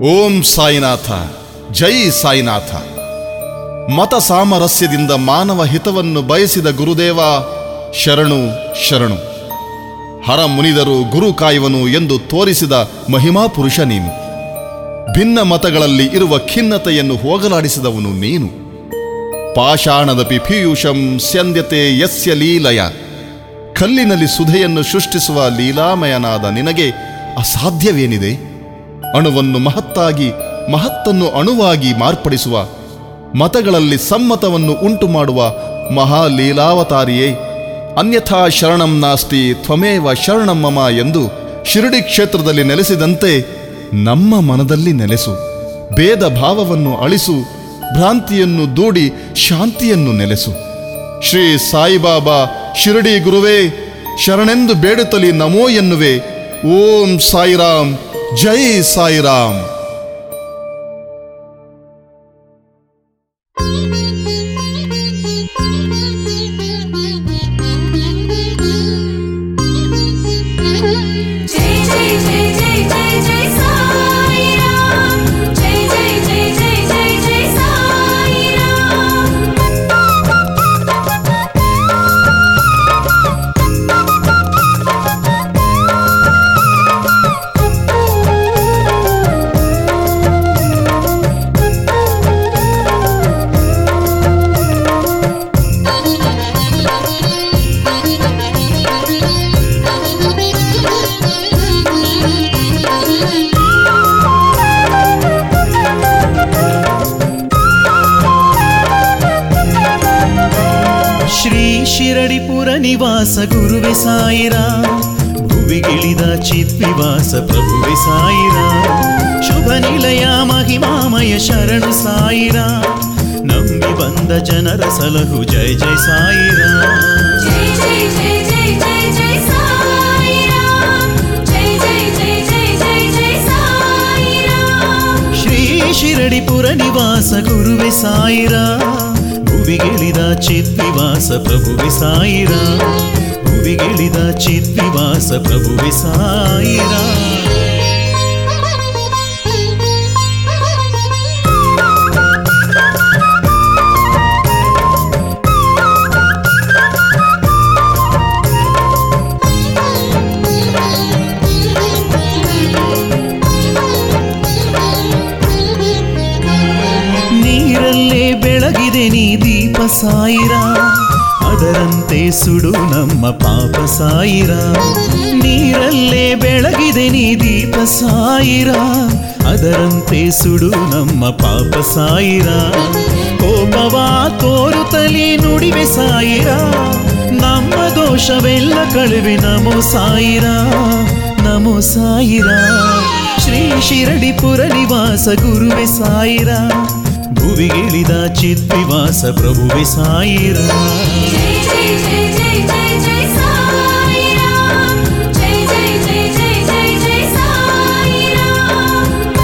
ಓಂ ಸಾಯಿನಾಥ ಜೈ ಸಾಯಿನಾಥ ಮತ ಸಾಮರಸ್ಯದಿಂದ ಮಾನವ ಹಿತವನ್ನು ಬಯಸಿದ ಗುರುದೇವ ಶರಣು ಶರಣು ಹರ ಮುನಿದರು ಗುರು ಕಾಯುವನು ಎಂದು ತೋರಿಸಿದ ಮಹಿಮಾ ಪುರುಷ ನೀನು ಭಿನ್ನ ಮತಗಳಲ್ಲಿ ಇರುವ ಖಿನ್ನತೆಯನ್ನು ಹೋಗಲಾಡಿಸಿದವನು ನೀನು ಪಾಷಾಣದ ಪಿಪೀಯೂಷಂ ಸ್ಯಂದ್ಯತೆ ಯಸ್ಯ ಲೀಲಯ ಕಲ್ಲಿನಲ್ಲಿ ಸುಧೆಯನ್ನು ಸೃಷ್ಟಿಸುವ ಲೀಲಾಮಯನಾದ ನಿನಗೆ ಅಸಾಧ್ಯವೇನಿದೆ ಅಣುವನ್ನು ಮಹತ್ತಾಗಿ ಮಹತ್ತನ್ನು ಅಣುವಾಗಿ ಮಾರ್ಪಡಿಸುವ ಮತಗಳಲ್ಲಿ ಸಮ್ಮತವನ್ನು ಉಂಟು ಮಾಡುವ ಮಹಾಲೀಲಾವತಾರಿಯೇ ಅನ್ಯಥಾ ಶರಣಂ ನಾಸ್ತಿ ತ್ವಮೇವ ಶರಣಂ ಮಮ ಎಂದು ಶಿರಡಿ ಕ್ಷೇತ್ರದಲ್ಲಿ ನೆಲೆಸಿದಂತೆ ನಮ್ಮ ಮನದಲ್ಲಿ ನೆಲೆಸು ಭೇದ ಭಾವವನ್ನು ಅಳಿಸು ಭ್ರಾಂತಿಯನ್ನು ದೂಡಿ ಶಾಂತಿಯನ್ನು ನೆಲೆಸು ಶ್ರೀ ಸಾಯಿಬಾಬಾ ಶಿರಡಿ ಗುರುವೇ ಶರಣೆಂದು ಬೇಡುತ್ತಲಿ ನಮೋ ಎನ್ನುವೆ ಓಂ ಸಾಯಿರಾಮ್ ಜೈ ಸಾಯಿರಾಮ್ जय जय जय जय जय जय साई राम जय जय जय जय जय जय साई राम ಶ್ರೀ ಶಿರಡಿಪುರ ನಿವಾಸ ಗುರುವೆ ಸಾಯಿರಾ ಭುವಿಗಿಳಿದ ಚಿದ್ವಿವಾಸ ಪ್ರಭುವೆ ಸಾಯಿರಾ ಶುಭ ನಿಲಯ ಮಹಿಮಾಮಯ ಶರಣು ಸಾಯಿರಾ ನಂಬಿ ಬಂದ ಜನರ ಸಲಹು ಜಯ ಜಯ ಸಾಯಿರಾ जय जय जय जय जय जय साई राम जय जय जय जय जय जय साई राम ಶ್ರೀ ಶಿರಡಿಪುರ ನಿವಾಸ ಗುರುವೆ ಸಾಯಿರಾ ಭುವಿಗಿಳಿದ ಚಿದ್ವಿವಾಸ ಪ್ರಭುವೆ ಸಾಯಿರಾ ಭುವಿಗಿಳಿದ ಚಿದ್ವಿವಾಸ ಪ್ರಭುವೆ ಸಾಯಿರಾ ನೀರಲ್ಲೇ ಬೆಳಗಿದೆ ನೀ ದೀಪ ಸಾಯಿರಾ ಅದರಂತೆ ಸುಡು ನಮ್ಮ ಪಾಪ ಸಾಯಿರಾ ನೀರಲ್ಲೇ ಬೆಳಗಿದೆ ನೀ ದೀಪ ಸಾಯಿರಾ ಅದರಂತೆ ಸುಡು ನಮ್ಮ ಪಾಪ ಸಾಯಿರಾ ಕೋಪವಾ ತೋರುತ್ತಲೇ ನುಡಿವೆ ಸಾಯಿರಾ ನಮ್ಮ ದೋಷವೆಲ್ಲ ಕಳುವೆ ನಮೋ ಸಾಯಿರಾ ನಮೋ ಸಾಯಿರಾ ಶ್ರೀ ಶಿರಡಿಪುರ ನಿವಾಸ ಗುರುವೆ ಸಾಯಿರಾ ಭುವಿಗಿಳಿದ ಚಿದ್ವಿವಾಸ ಪ್ರಭುವೆ ಸಾಯಿರಾ जय जय जय जय जय जय साई राम जय जय जय जय जय जय साई राम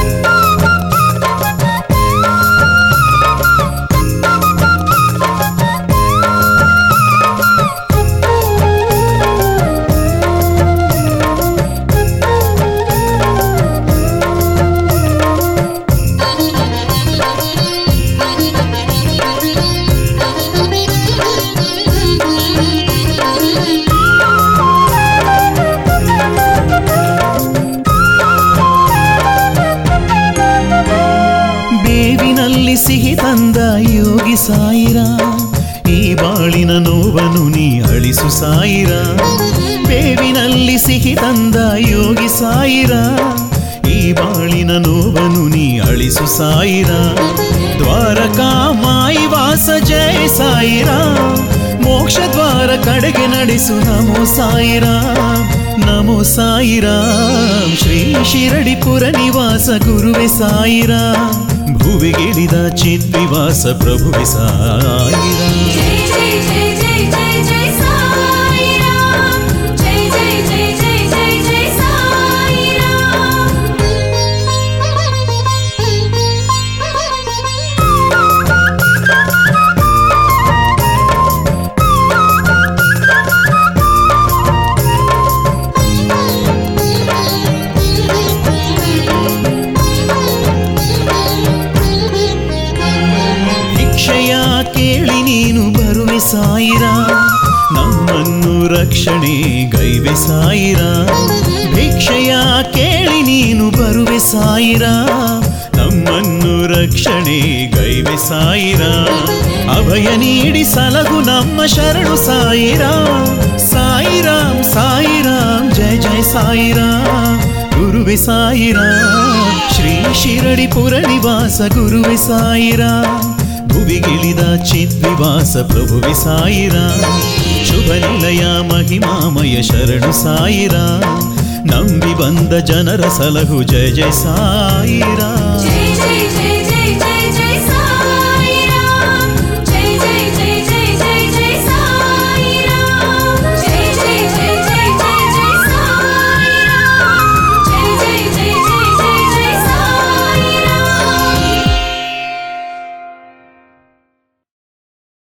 ಬೇವಿನಲ್ಲಿ ಸಿಹಿ ತಂದ ಯೋಗಿ ಸಾಯಿರಾ ಈ ಬಾಳಿನ ನೋವನ್ನು ನೀ ಅಳಿಸು ಸಾಯಿರಾ ಬೇವಿನಲ್ಲಿ ಸಿಹಿ ತಂದ ಯೋಗಿ ಸಾಯಿರಾ ಈ ಬಾಳಿನ ನೋವನ್ನು ನೀ ಅಳಿಸು ಸಾಯಿರಾ ದ್ವಾರಕಾ ಮಾಯಿ ವಾಸ ಜಯ ಸಾಯಿರಾ ಮೋಕ್ಷ ದ್ವಾರ ಕಡೆಗೆ ನಡೆಸು ನಮೋ ಸಾಯಿರಾ ನಮೋ ಸಾಯಿರಾಮ್ ಶ್ರೀ ಶಿರಡಿಪುರ ನಿವಾಸ ಗುರುವೆ ಸಾಯಿರಾ ಭುವಿಗಿಳಿದ ಚಿದ್ವಿವಾಸ ಪ್ರಭುವೆ ಸಾಯಿರಾ जय जय जय जय जय जय साई राम जय जय जय जय जय जय साई राम ರಕ್ಷಣೆ ಗೈವೆ ಸಾಯಿರ ಭಿಕ್ಷೆಯ ಕೇಳಿ ನೀನು ಬರುವೆ ಸಾಯಿರ ನಮ್ಮನ್ನು ರಕ್ಷಣೆ ಗೈವೆ ಸಾಯಿರ ಅಭಯ ನೀಡಿ ಸಲಗು ನಮ್ಮ ಶರಣು ಸಾಯಿರ ಸಾಯಿರಾಮ್ ಸಾಯಿರಾಮ್ ಜಯ ಜಯ ಸಾಯಿರಾಮ್ ಗುರುವೆ ಸಾಯಿರಾಮ್ ಶ್ರೀ ಶಿರಡಿ ಪುರ ನಿವಾಸ ಗುರುವೆ ಸಾಯಿರಾಮ್ ಭುವಿಗಿಳಿದ ಚಿದ್ವಿವಾಸ ಪ್ರಭುವೆ ಸಾಯಿರಾಮ್ ಶುಭ ನಿಲಯ ಮಹಿಮಾಮಯ ಶರಣು ಸಾಯಿರಾಮ್ ನಂಬಿ ಬಂದ ಜನರ ಸಲಹು ಜಯ ಜಯ ಸಾಯಿರಾಮ್ ಜಯ